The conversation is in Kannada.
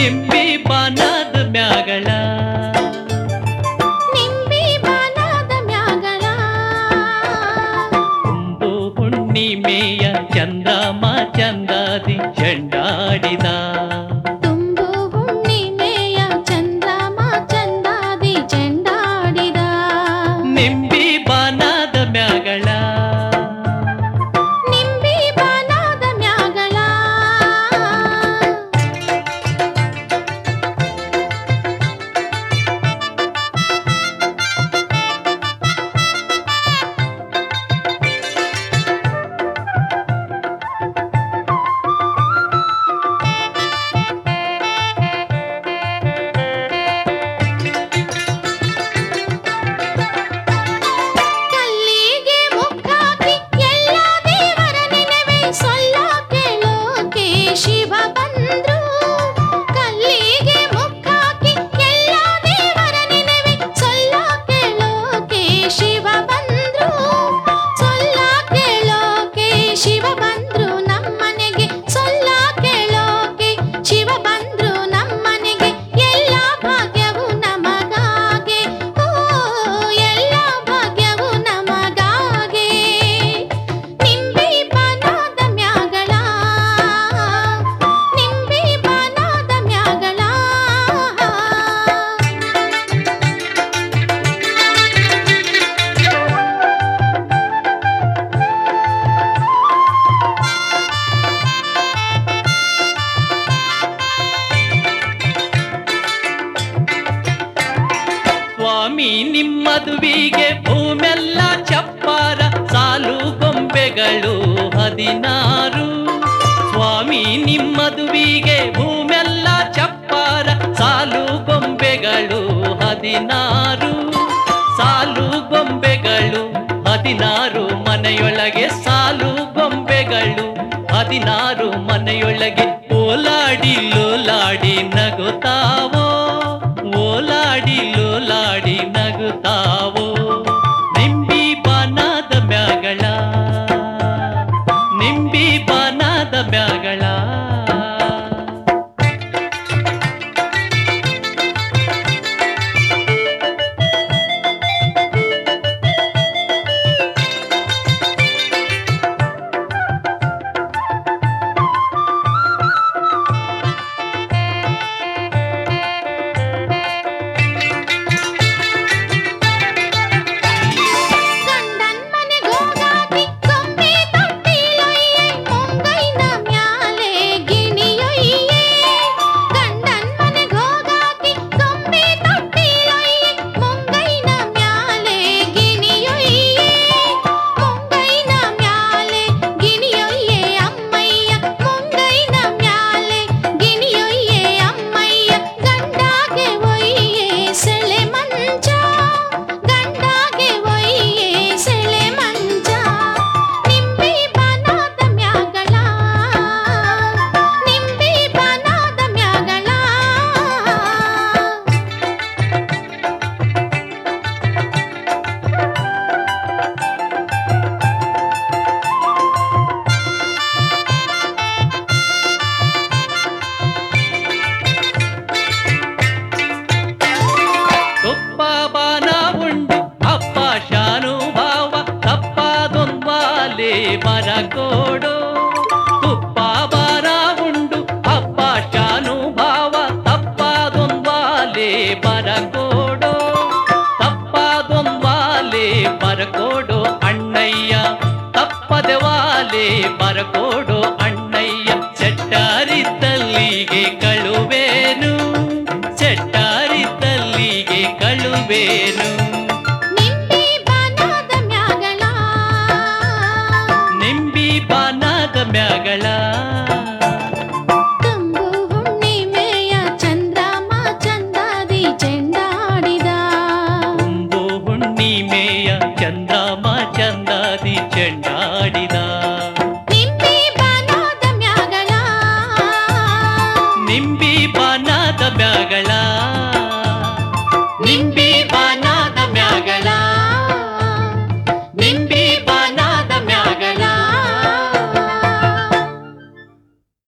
ನಿಂಬಿ ಬಾನದ ಮ್ಯಾಗಳ ನಿಂಬಿ ಬಾನಾದ ಮ್ಯಾಗಳ ತುಂಬು ಹುಣ್ಣಿಮೆಯ ಚಂದ್ರಮ ಚಂದಾದಿ ಚೆಂಡಾಡಿದ ತುಂಬು ಹುಣ್ಣಿಮೆಯ ಚಂದ್ರಮ ಚಂದಾದಿ ಚೆಂಡಾಡಿದ ನಿಂಬಿ ಬಾನದ ಮ್ಯಾಗಳ ನಿಂಬಿ ಬಾನಾದ ಮ್ಯಾಗಳ ಕಲ್ಲಿಗೆ ಮುಕ್ಕಾಕಿ ಎಲ್ಲ ದೇವರ ನೆನವೆ ಸೊಲ್ಲ ಕೇಳೋಕೆ ಶಿವ ಬಂದ್ರು ಕಲ್ಲಿಗೆ ಮುಕ್ಕಾಕಿ ಎಲ್ಲ ದೇವರ ನೆನವೆ ಸೊಲ್ಲ ಕೇಳೋಕೆ ಶಿವ ಬಂದ್ರು ಸೊಲ್ಲ ಕೇಳೋಕೆ ಶಿವ ಬಂದ್ರು ನಮ್ಮನೆಗೆ ಸೊಲ್ಲ ಕೇಳೋಕೆ ಶಿವ ಬಂದ್ರು ನಮ್ಮನೆಗೆ ಎಲ್ಲ ಭಾಗ್ಯವು ನಮಗಾಗೆ ಓ ಎಲ್ಲ ಭಾಗ್ಯವು ನಮಗಾಗೆ ನಿಂಬಿ ಬಾನಾದ ಮ್ಯಾಗಳ ನಿಂಬಿ ಬಾನಾದ ಮ್ಯಾಗಳ ಸ್ವಾಮಿ ನಿಮ್ಮದುವಿಗೆ ಭೂಮೆಲ್ಲ ಚಪ್ಪಾರ ಸಾಲು ಗೊಂಬೆಗಳು ಹದಿನಾರು ಸ್ವಾಮಿ ನಿಮ್ಮದುವಿಗೆ ಭೂಮೆಲ್ಲ ಚಪ್ಪಾರ ಸಾಲು ಗೊಂಬೆಗಳು ಹದಿನಾರು ಸಾಲು ಗೊಂಬೆಗಳು ಹದಿನಾರು ಮನೆಯೊಳಗೆ ಸಾಲು ಗೊಂಬೆಗಳು ಹದಿನಾರು ಮನೆಯೊಳಗೆ ಓಲಾಡಿ ಲೋಲಾಡಿ ನಗುತ್ತಾವೋ ಓಲಾಡಿ ಲೋಲಾಡಿ ನಗುತ್ತಾವೋ ನಿಂಬಿ ಬಾನಾದ ಮ್ಯಾಗಳ ನಿಂಬಿ ಬಾನಾದ ಮ್ಯಾಗಳ ಗಂಡನ್ ಮನೆಗೋಗಾಕಿ ಗೊಂಬೆ ತೊಟ್ಟಿಲೊಯ್ಯೆ ಮುಂಗೈನ ಮ್ಯಾಲೆ ಗಿಣಿಯೊಯ್ಯೆ ಗಂಡನ್ ಮನೆಗೋಗಾಕಿ ಗೊಂಬೆ ತೊಟ್ಟಿಲೊಯ್ಯೆ ಮುಂಗೈನ ಮ್ಯಾಲೆ ಗಿಣಿಯೊಯ್ಯೆ ಮುಂಗೈನ ಮ್ಯಾಲೆ ಗಿಣಿಯೊಯ್ಯೆ ಅಮ್ಮಯ್ಯ ಮುಂಗೈನ ಮ್ಯಾಲೆ ಗಿಣಿಯೊಯ್ಯೆ ಅಮ್ಮಯ್ಯ ಗಂಡಾಗೆ ಒಯ್ಯೆ ಸೆಳೆ ಮಂಚ ಗಂಡಾಗೆ ಒಯ್ಯೆ ಸೆಳೆ ಮಂಚ ನಿಂಬಿ ಬಾನಾದ ಮ್ಯಾಗಳ ನಿಂಬಿ ಬಾನಾದ ಮ್ಯಾಗಳ ತುಪ್ಪ ಬಾನ ಉಂಡು ಅಪ್ಪ ಶಾನುಭಾವ ತಪ್ಪದೊಂದ್ವಾಲೆ ಮರ ಕೋಡು ತುಪ್ಪ ಬಾನ ಉಂಡು ಅಪ್ಪ ಶಾನುಭಾವ ತಪ್ಪದೊಂದ್ವಾಲೆ ಮರ ಕೋಡು ತಪ್ಪದೊಂದ್ವಾಲೆ ಬರಕೋಡು ಅಣ್ಣಯ್ಯ ತಪ್ಪದೆ ವಾಲೆ ಬರಕೋಡು ಅಣ್ಣಯ್ಯ ಸೆಟ್ಟಾರಿದ್ದಲ್ಲಿಗೆ ಕಳುವೇನು ಸೆಟ್ಟಾರಿದ್ದಲ್ಲಿಗೆ ಕಳುವೇನು ನಿಂಬಿ ಬಾನಾದ ಮ್ಯಾಗಳ ನಿಂಬಿ ಬಾನಾದ ಮ್ಯಾಗಳ ತುಂಬು ಹುಣ್ಣಿಮೆಯ ಚಂದ್ರಮ ಚಂದಾದಿ ಚೆಂಡಾಡಿದ ತುಂಬು ಹುಣ್ಣಿಮೆಯ ಚಂದಮ ಚಂದಾದಿ ಚೆಂಡಾಡಿದ ನಿಂಬಿ ಬಾನಾದ ಮ್ಯಾಗಳ ನಿಂಬಿ ಬಾನಾದ ಮ್ಯಾಗಳ ನಿಂಬಿ